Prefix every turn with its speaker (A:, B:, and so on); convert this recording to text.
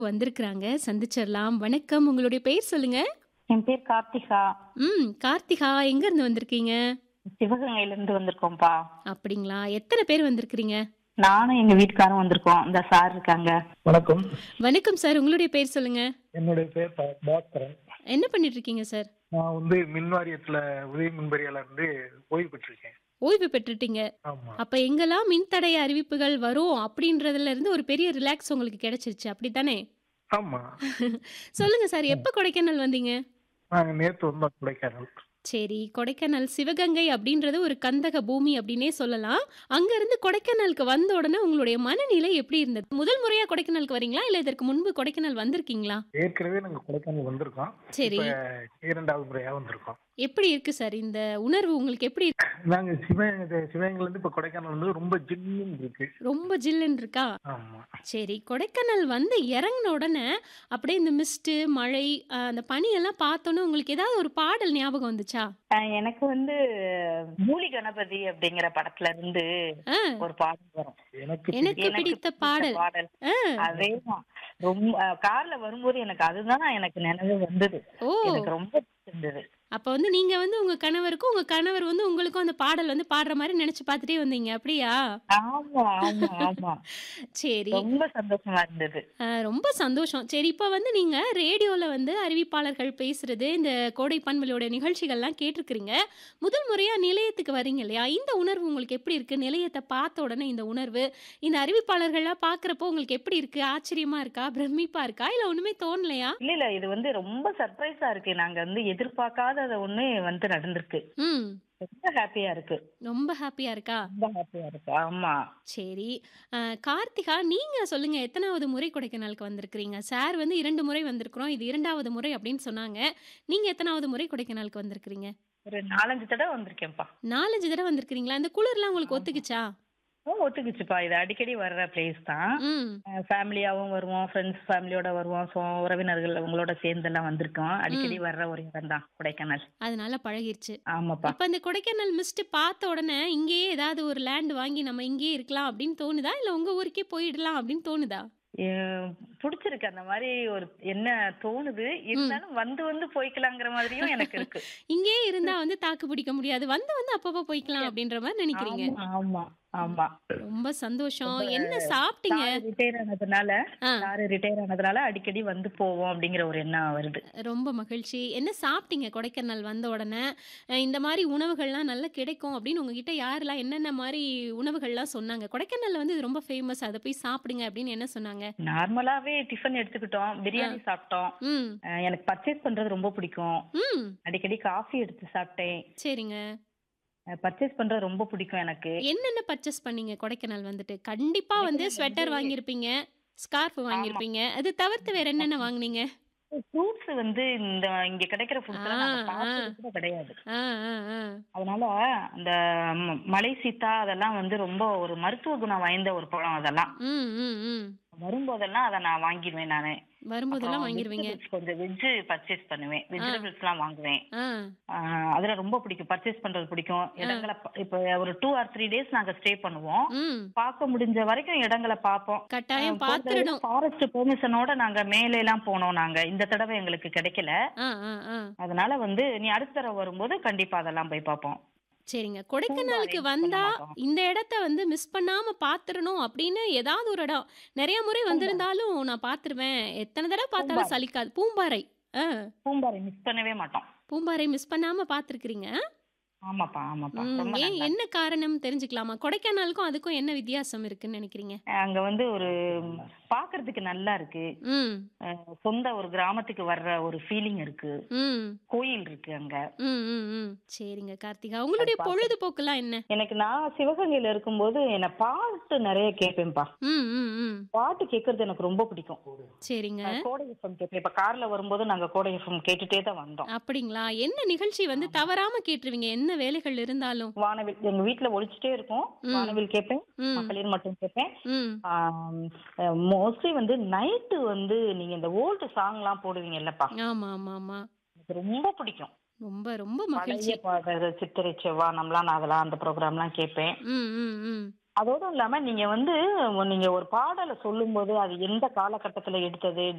A: வந்திருக்கிறாங்க. சந்திச்சிரலாம். வணக்கம். உங்களுடைய பெயர் சொல்லுங்க?
B: என் பேர் கார்த்திகா.
A: ம். கார்த்திகா எங்கருந்து வந்திருக்கீங்க?
B: சிவகங்கையிலிருந்து வந்திருக்கோம்ப்பா.
A: அப்படிங்களா? எத்தன பேர் வந்திருக்கிறீங்க?
B: நானும் எங்க வீட்டுக்காரும் வந்திருக்கோம். இந்த சார் இருக்காங்க.
C: வணக்கம்
A: வணக்கம் சார். உங்களுடைய பெயர் சொல்லுங்க?
C: என்னுடைய பேர் பா- பாஸ்கரன்
A: என்ன பண்ணிட்டு இருக்கீங்க சார்?
C: நான் வந்து மின் வாரியத்துல உதவி மின்பறியாளர் இருந்து ஓய்வு பெற்றிருக்கேன்
A: ஓய்வு பெற்றுட்டீங்க.
C: ஆமா
A: அப்ப எங்கெல்லாம் மின்தடை அறிவிப்புகள் வரும் அப்படின்றதுல இருந்து ஒரு பெரிய ரிலாக்ஸ் உங்களுக்கு கிடைச்சிருச்சு. அப்படித்தானே?
C: ஆமா
A: சொல்லுங்க சார். எப்ப கொடைக்கானல் வந்தீங்க?
C: நாங்க நேத்து வந்தோம் கொடைக்கானல்
A: சரி. கொடைக்கானல் சிவகங்கை அப்படின்றது ஒரு கந்தக பூமி அப்படின்னே சொல்லலாம். அங்க இருந்து கொடைக்கானலுக்கு வந்த உடனே உங்களுடைய மனநிலை எப்படி இருந்தது? முதல் முறையா கொடைக்கானலுக்கு வரீங்களா? இல்ல இதற்கு முன்பு கொடைக்கானல் வந்திருக்கீங்களா?
C: ஏற்கனவே நாங்க கொடைக்கானல் வந்திருக்கோம்
A: சரி.
C: இப்ப இரண்டாவது முறையா வந்திருக்கோம்
A: எப்படி இருக்கு சார்? இந்த உணர்வு உங்களுக்கு எப்படி இருக்கு?
C: நாங்க சிவகங்கை சிவகங்கைல இருந்து இப்ப கொடைக்கானல் வந்து ரொம்ப ஜில்லுன்னு இருக்கு
A: ரொம்ப ஜில்லுன்னு இருக்கா?
C: ஆமா
A: சரி. கொடைக்கானல் வந்து இறங்குன உடனே அப்படியே இந்த மிஸ்ட், மழை, அ அந்த பனியெல்லாம் பார்த்தோனே உங்களுக்கு ஏதாவது ஒரு பாடல் ஞாபகம் வந்துச்சா?
B: அஹ் எனக்கு வந்து மூலி கணபதி அப்படிங்கிற படத்துல இருந்து
A: ஆ.
B: ஒரு பாடல் வரும்.
C: எனக்கு
A: எனக்கு
B: எனக்கு
A: பிடித்த
B: பிடித்த
A: பாடல்.
B: பாடல்.
A: ஆ.
B: அதேதான். ரொம்ப அஹ் கார்ல வரும்போது எனக்கு அதுதான் எனக்கு நினைவு வந்தது.
A: ஓ!
B: எனக்கு ரொம்ப பிடிச்சிருந்தது.
A: அப்ப வந்து நீங்க வந்து உங்க கணவருக்கும், உங்க கணவர் வந்து உங்களுக்கும் அந்த பாடல் வந்து பாடுற மாரி நெனச்சு பார்த்துட்டே வந்தீங்க. அப்படியா?
B: ஆமா ஆமா ஆமா.
A: சரி.
B: ரொம்ப சந்தோஷமா இருந்தது.
A: அ ரொம்ப சந்தோஷம். சரி இப்ப வந்து நீங்க ரேடியோல வந்து அறிவிப்பாளர்கள் பேசுறது, இந்த கோடை பண்பலையோட நிகழ்ச்சிகள்லாம் கேட்டிருக்கிறீங்க. முதல் முறையா நிலையத்துக்கு வரீங்க இல்லையா? இந்த உணர்வு உங்களுக்கு எப்படி இருக்கு? நிலையத்த பார்த்த உடனே இந்த உணர்வு, இந்த அறிவிப்பாளர்கள்லாம் பார்க்குறப்போ உங்களுக்கு எப்படி இருக்கு? ஆச்சரியமா இருக்கா? பிரமிப்பா இருக்கா? இல்ல ஒண்ணுமே தோணலையா?
B: இல்ல இல்ல இது வந்து ரொம்ப சர்ப்ரைஸா இருக்கு. நாங்க வந்து எதிர்பார்க்காத ஒண்ணு வந்து நடந்திருக்கு.
A: ம்.
B: ரொம்ப ஹாப்பியா இருக்கு.
A: ரொம்ப ஹாப்பியா இருக்கா?
B: ரொம்ப ஹாப்பியா இருக்கு. ஆமா.
A: சரி. அ கார்த்திகா நீங்க சொல்லுங்க எத்தனாவது முறை கொடைக்கானலுக்கு வந்திருக்கிறீங்க? சார் வந்து 2 முறை வந்திருக்கிறோம். இது 2வது முறை அப்படின்னு சொன்னாங்க. நீங்க எத்தனாவது முறை கொடைக்கானலுக்கு வந்திருக்கிறீங்க?
B: ஒரு 4, 5 தடவை வந்திருக்கேன்ப்பா.
A: 4, 5 தடவ வந்திருக்கிறீங்களா? இந்த குளிர்லாம் உங்களுக்கு
B: ஆமா.
A: ஒத்துக்குச்சா?
B: ஓ ஒத்துக்குச்சுப்பா. இது அடிக்கடி வர்ற பிளேஸ் தான்.
A: ம்.
B: அஹ் ஃபேமிலியாவும் வருவோம். ஃப்ரெண்ட்ஸ் ஃபேமிலியோட வருவோம். ஸோ உறவினர்கள் அவங்களோட சேர்ந்தெல்லாம் வந்திருக்கோம். அடிக்கடி
A: ம்.
B: வர்ற ஒரு இடம் தான் கொடைக்கானல்.
A: அதனால பழகிருச்சு.
B: ஆமாப்பா.
A: இப்ப இந்த கொடைக்கானல் மிஸ்ட் பார்த்த உடனே இங்கேயே ஏதாவது ஒரு லேண்ட் வாங்கி நம்ம இங்கேயே இருக்கலாம் அப்படின்னு தோணுதா? இல்ல உங்க ஊருக்கே போயிடலாம் அப்படின்னு தோணுதா?
B: அஹ் புடிச்சிருக்கு அந்த மாதிரி ஒரு என்ன தோணுது.
A: ம்.
B: இருந்தாலும் வந்து வந்து போய்க்கலாங்கிற மாதிரியும் எனக்கு இருக்கு.
A: இங்கேயே இருந்தா வந்து தாக்கு பிடிக்க முடியாது. வந்து வந்து அப்பப்போ போய்க்கலாம் அப்படின்ற மாரி நினைக்கிறீங்க.
B: ஆமா ஆமா ஆமா.
A: ரொம்ப சந்தோஷம்.
B: ரொம்ப
A: என்ன சாப்பிட்டீங்க?
B: சாரு ரிட்டையர் ஆனதுனால
A: ஆ.
B: சாரு ரிட்டையர் ஆனதுனால அடிக்கடி வந்து போவோம் அப்படிங்கிற ஒரு எண்ணம் வருது.
A: ரொம்ப மகிழ்ச்சி. என்ன சாப்பிட்டீங்க கொடைக்கானல் வந்த உடனே? அ இந்த மாரி உணவுகள்லாம் நல்லா கிடைக்கும் அப்படின்னு உங்ககிட்ட யாரெல்லாம் என்னென்ன மாரி உணவுகள்லாம் சொன்னாங்க? கொடைக்கானல்ல வந்து இது ரொம்ப ஃபேமஸ். அத போய் சாப்பிடுங்க அப்படின்னு என்ன சொன்னாங்க?
B: நார்மலாவே டிஃபன் எடுத்துக்கிட்டோம்.
A: ஆ.
B: பிரியாணி சாப்பிட்டோம்.
A: ம்.
B: அஹ் எனக்கு பர்ச்சேஸ் பண்றது ரொம்ப பிடிக்கும்.
A: ம்.
B: அடிக்கடி காஃபி எடுத்து சாப்பிட்டேன்.
A: சரிங்க.
B: பர்ச்சேஸ் பண்றது ரொம்ப பிடிக்கும் எனக்கு.
A: என்னென்ன பர்ச்சேஸ் பண்ணீங்க கொடைக்கானல் வந்துட்டு? கண்டிப்பா வந்து
B: கொடைக்கானல்
A: ஸ்வெட்டர்
B: வந்து
A: வாங்கியிருப்பீங்க. ஸ்கார்ஃப்
B: ஆமா.
A: வாங்கியிருப்பீங்க. அது தவிர்த்து வேற என்னென்ன
B: ஆமா.
A: வாங்குனீங்க?
B: ஃப்ரூட்ஸ் வந்து இந்த இங்க கிடைக்கிற
A: ஆ,
B: ஃப்ரூட்ஸ் எல்லாம் நாங்க
A: ஆ.
B: பார்த்தது கூட கிடையாது.
A: ஆ, ஆ, ஆ.
B: அதனால அந்த ம- மலை சீத்தா அதெல்லாம் வந்து ரொம்ப ஒரு மருத்துவ குணம் வாய்ந்த ஒரு பழம் அதெல்லாம்.
A: ம், ம், ம்.
B: வரும்போதெல்லாம் அதை நான் வாங்கிடுவேன் நானு.
A: வரும்போதெல்லாம்
B: அப்புறம்
A: வாங்கிருவீங்க.
B: வெஜிடபிள்ஸ் கொஞ்சம் வெஜ் பர்ச்சேஸ் பண்ணுவேன்.
A: ஆ.
B: வெஜிடபிள்ஸ் எல்லாம் வாங்குவேன்.
A: ஆ.
B: ஆஹ் அதுல ரொம்ப பிடிக்கும். பர்ச்சேஸ் பண்றது பிடிக்கும்.
A: ஆ.
B: இடங்களை ப- இப்ப ஒரு டூ ஆர் த்ரீ டேஸ் நாங்க ஸ்டே பண்ணுவோம்.
A: ம்.
B: பார்க்க முடிஞ்ச வரைக்கும் இடங்களை பார்ப்போம்.
A: கட்டாயம் பார்த்துடணும்.
B: ஃபாரஸ்ட் பெர்மிஷனோட நாங்க மேலே எல்லாம் போனோம் நாங்க. இந்த தடவை எங்களுக்கு கிடைக்கல.
A: ஆ, ஆ, ஆ.
B: அதனால வந்து நீ அடுத்த தடவை வரும்போது கண்டிப்பா அதெல்லாம் போய் பார்ப்போம்.
A: சரிங்க.
B: பூங்கா
A: கொடைக்கானலுக்கு
B: அரேஞ்ச் பண்ண
A: வந்தா
B: மாட்டோம்.
A: இந்த இடத்த வந்து மிஸ் பண்ணாம பார்த்துறணும் அப்படின்னு ஏதாவது ஒரு இடம். நெறைய முறை
B: பூம்பாறை.
A: வந்திருந்தாலும் நான் பார்த்துருவேன். எத்தன தடவ பார்த்தாலும்
B: பூம்பாறை.
A: சலிக்காது. பூம்பாறை. ஆ.
B: பூம்பாறை மிஸ் பண்ணவே மாட்டோம்.
A: பூம்பாறை மிஸ் பண்ணாம பார்த்துருக்கிறீங்க.
B: ஆமாப்பா ஆமாப்பா.
A: ம்.
B: ரொம்ப
A: ஏன்
B: நல்லா
A: என்ன காரணம் தெரிஞ்சுக்கலாமா? கொடைக்கானலுக்கும் அதுக்கும் என்ன வித்தியாசம் இருக்குன்னு நினைக்கிறீங்க?
B: அங்க வந்து ஒரு பார்க்கிறதுக்கு நல்லா இருக்கு.
A: ம்.
B: அஹ் சொந்த ஒரு கிராமத்துக்கு வர்ற ஒரு ஃபீலிங் இருக்கு.
A: ம்.
B: கோயில் இருக்கு அங்க.
A: ம், ம், ம். சரிங்க கார்த்திகா.
B: அது
A: உங்களுடைய
B: பார்க்க
A: பொழுதுபோக்குலாம் என்ன?
B: எனக்கு நான் சிவகங்கையில இருக்கும்போது என்ன பாட்டு நிறைய கேட்பேன்ப்பா.
A: ம், ம், ம்.
B: பாட்டு கேட்கறது எனக்கு ரொம்ப பிடிக்கும்.
A: சரிங்க.
B: அஹ் கோடை எஃப்எம் கேட்பேன். இப்ப கார்ல வரும்போது நாங்க கோடை எஃப்எம் கேட்டுட்டே தான் வந்தோம்.
A: அப்படிங்களா? என்ன நிகழ்ச்சி வந்து
B: ஆமா.
A: தவறாம கேட்டுருவீங்க? என்ன வேலைகள் இருந்தாலும்?
B: வானவில் எங்க வீட்ல ஒழிச்சிட்டே இருக்கும்.
A: ம்.
B: வானவில் கேட்பேன்.
A: ம்.
B: மகளிர் மட்டும் கேட்பேன்.
A: ம்.
B: மோஸ்ட்லி வந்து நைட்டு வந்து நீங்க இந்த ஓல்டு சாங்லாம் போடுவீங்கல்லப்பா.
A: ஆமா, ஆமா, ஆமா.
B: எனக்கு ரொம்ப பிடிக்கும்.
A: ரொம்ப ரொம்ப
B: பழைய
A: மகிழ்ச்சி.
B: பாடல் சித்திரை செவ்வானம்லாம் நான் அதெல்லாம் அந்த ப்ரோக்ராம்லாம் கேட்பேன்.
A: ம், ம், ம்.
B: அதோட இல்லாம நீங்க வந்து நீங்க ஒரு பாடலை சொல்லும்போது அது எந்த காலகட்டத்துல எடுத்தது